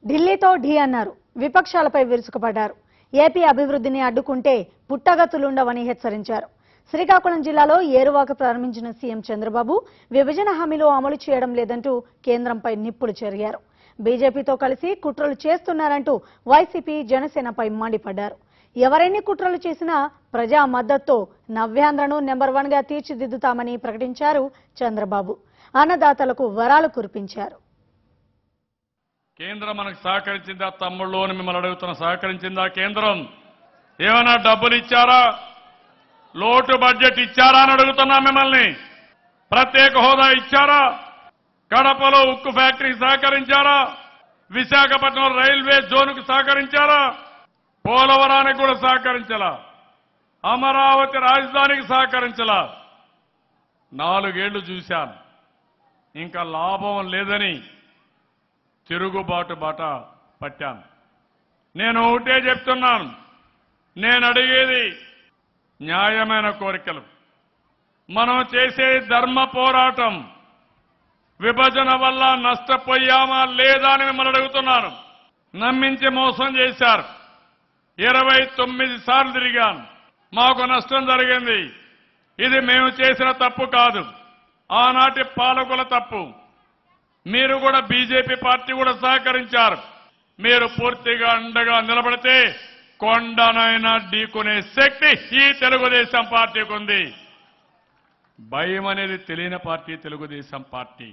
ఢిల్లీతో ఢీ అన్నారు విపక్షాలపై విరుచుకుపడ్డారు ఏపీ అభివృద్ధిని అడ్డుకుంటే పుట్టగతులుండవని హెచ్చరించారు శ్రీకాకుళం జిల్లాలో ఏరువాక ప్రారంభించిన సీఎం చంద్రబాబు విభజన హామీలు అమలు చేయడం లేదంటూ కేంద్రంపై నిప్పులు చెరిగారు బీజేపీతో కలిసి కుట్రలు చేస్తున్నారంటూ వైసీపీ జనసేనపై మండిపడ్డారు ఎవరెన్ని కుట్రలు చేసినా ప్రజా మద్దతుతో నవ్యాంధ్రను నెంబర్ వన్ గా తీర్చిదిద్దుతామని ప్రకటించారు చంద్రబాబు అన్నదాతలకు వరాలు కురిపించారు కేంద్రం మనకు సహకరించిందా తమ్ముళ్ళు అని మిమ్మల్ని అడుగుతున్న సహకరించిందా కేంద్రం ఏమైనా డబ్బులు ఇచ్చారా లోటు బడ్జెట్ ఇచ్చారా అని అడుగుతున్నా మిమ్మల్ని ప్రత్యేక హోదా ఇచ్చారా కడపలో ఉక్కు ఫ్యాక్టరీ సహకరించారా విశాఖపట్నం రైల్వే జోన్కు సహకరించారా పోలవరానికి కూడా సహకరించాలా అమరావతి రాజధానికి సహకరించాలా నాలుగేళ్లు చూశాను ఇంకా లాభం లేదని తిరుగుబాటు బాట పట్టాను నేను ఒకటే చెప్తున్నాను నేను అడిగేది న్యాయమైన కోరికలు మనం చేసే ధర్మ పోరాటం విభజన వల్ల నష్టపోయామా లేదా అని మిమ్మల్ని అడుగుతున్నాను నమ్మించి మోసం చేశారు ఇరవై తొమ్మిది సార్లు తిరిగాను మాకు నష్టం జరిగింది ఇది మేము చేసిన తప్పు కాదు ఆనాటి పాలకుల తప్పు మీరు కూడా బీజేపీ పార్టీ కూడా సహకరించారు మీరు పూర్తిగా అండగా నిలబడితే కొండనైనా ఢీకునే శక్తి ఈ తెలుగుదేశం పార్టీకి ఉంది భయం అనేది తెలియని పార్టీ తెలుగుదేశం పార్టీ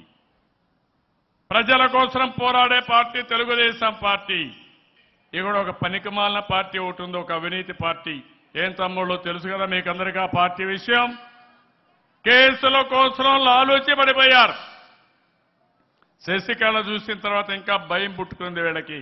ప్రజల కోసం పోరాడే పార్టీ తెలుగుదేశం పార్టీ ఇక్కడ ఒక పనికిమాలిన పార్టీ ఒకటి ఉంది ఒక అవినీతి పార్టీ ఏం తమ్ముళ్ళు తెలుసు కదా మీకందరికీ ఆ పార్టీ విషయం కేసుల కోసం లాలూచి పడిపోయారు శశికళ చూసిన తర్వాత ఇంకా భయం పుట్టుకుంది వీళ్ళకి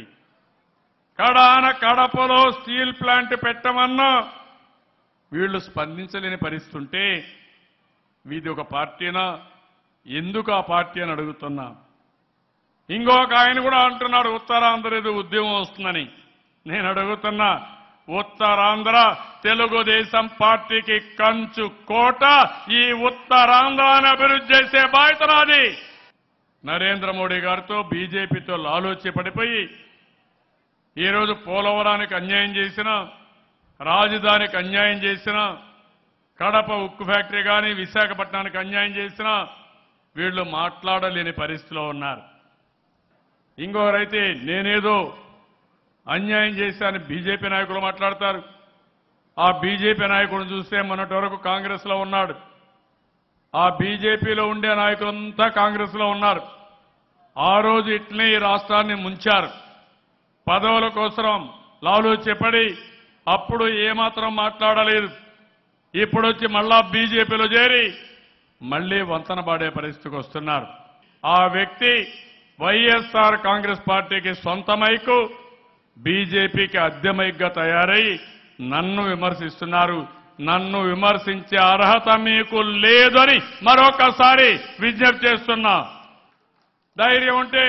కడాన కడపలో స్టీల్ ప్లాంట్ పెట్టమన్నా వీళ్ళు స్పందించలేని పరిస్థితి ఉంటే వీది ఒక పార్టీనా ఎందుకు ఆ పార్టీ అని అడుగుతున్నా ఇంకొక ఆయన కూడా అంటున్నాడు ఉత్తరాంధ్ర ఏదో ఉద్యమం వస్తుందని నేను అడుగుతున్నా ఉత్తరాంధ్ర తెలుగుదేశం పార్టీకి కంచు కోట ఈ ఉత్తరాంధ్రాన్ని అభివృద్ధి చేసే బాధ్యత నాది నరేంద్ర మోడీ గారితో బీజేపీతో లాలోచి పడిపోయి ఈరోజు పోలవరానికి అన్యాయం చేసిన రాజధానికి అన్యాయం చేసిన కడప ఉక్కు ఫ్యాక్టరీ కానీ విశాఖపట్నానికి అన్యాయం చేసిన వీళ్ళు మాట్లాడలేని పరిస్థితిలో ఉన్నారు ఇంకొకరైతే నేనేదో అన్యాయం చేశాను బీజేపీ నాయకులు మాట్లాడతారు ఆ బీజేపీ నాయకుడిని చూస్తే మొన్నటి వరకు కాంగ్రెస్ లో ఉన్నాడు ఆ బీజేపీలో ఉండే నాయకులంతా కాంగ్రెస్ లో ఉన్నారు ఆ రోజు ఇట్లనే ఈ రాష్ట్రాన్ని ముంచారు పదవుల కోసం లాలు చెప్పడి అప్పుడు ఏమాత్రం మాట్లాడలేదు ఇప్పుడు వచ్చి మళ్ళా బీజేపీలో చేరి మళ్లీ వంతన పాడే పరిస్థితికి వస్తున్నారు ఆ వ్యక్తి వైఎస్ఆర్ కాంగ్రెస్ పార్టీకి సొంత మైకు బీజేపీకి అద్దె మైక్గా తయారై నన్ను విమర్శిస్తున్నారు నన్ను విమర్శించే అర్హత మీకు లేదని మరొకసారి విజ్ఞప్తి చేస్తున్నా ధైర్యం ఉంటే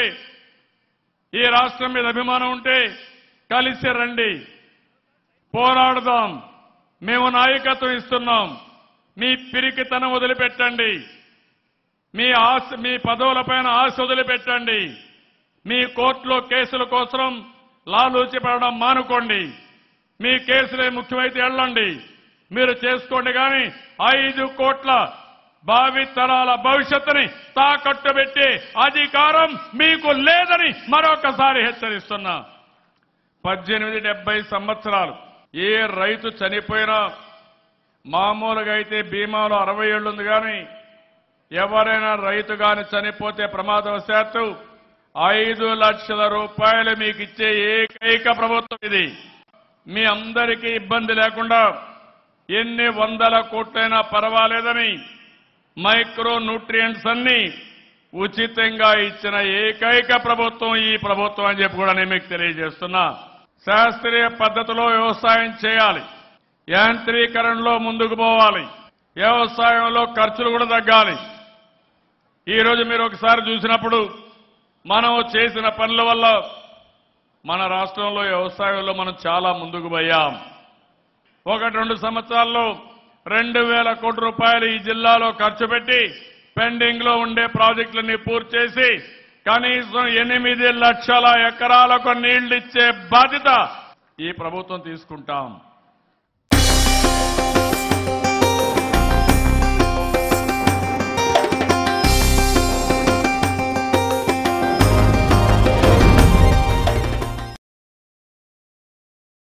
ఈ రాష్ట్రం మీద అభిమానం ఉంటే కలిసి రండి పోరాడదాం మేము నాయకత్వం ఇస్తున్నాం మీ పిరికితనం వదిలిపెట్టండి మీ ఆశ మీ పదవులపైన ఆశ వదిలిపెట్టండి మీ కోర్టులో కేసుల కోసం లాలూచి పడడం మానుకోండి మీ కేసులే ముఖ్యమైతే వెళ్ళండి మీరు చేసుకోండి కానీ ఐదు కోట్ల భావి తరాల భవిష్యత్తుని తాకట్టు పెట్టే అధికారం మీకు లేదని మరొకసారి హెచ్చరిస్తున్నా పద్దెనిమిది డెబ్బై సంవత్సరాలు ఏ రైతు చనిపోయినా మామూలుగా అయితే బీమాలో అరవై ఏళ్ళు ఉంది కానీ ఎవరైనా రైతు గాని చనిపోతే ప్రమాదవశాత్తు ఐదు లక్షల రూపాయలు మీకు ఇచ్చే ఏకైక ప్రభుత్వం ఇది మీ అందరికీ ఇబ్బంది లేకుండా ఎన్ని వందల కోట్లైనా పర్వాలేదని మైక్రో న్యూట్రియంట్స్ అన్ని ఉచితంగా ఇచ్చిన ఏకైక ప్రభుత్వం ఈ ప్రభుత్వం అని చెప్పి కూడా నేను మీకు తెలియజేస్తున్నా శాస్త్రీయ పద్ధతిలో వ్యవసాయం చేయాలి యాంత్రీకరణలో ముందుకు పోవాలి వ్యవసాయంలో ఖర్చులు కూడా తగ్గాలి ఈ రోజు మీరు ఒకసారి చూసినప్పుడు మనం చేసిన పనుల వల్ల మన రాష్ట్రంలో వ్యవసాయంలో మనం చాలా ముందుకు పోయాం ఒకటి రెండు సంవత్సరాల్లో రెండు వేల కోట్ల రూపాయలు ఈ జిల్లాలో ఖర్చు పెట్టి పెండింగ్ లో ఉండే ప్రాజెక్టులన్నీ పూర్తి చేసి కనీసం ఎనిమిది లక్షల ఎకరాలకు నీళ్లు ఇచ్చే బాధ్యత ఈ ప్రభుత్వం తీసుకుంటాం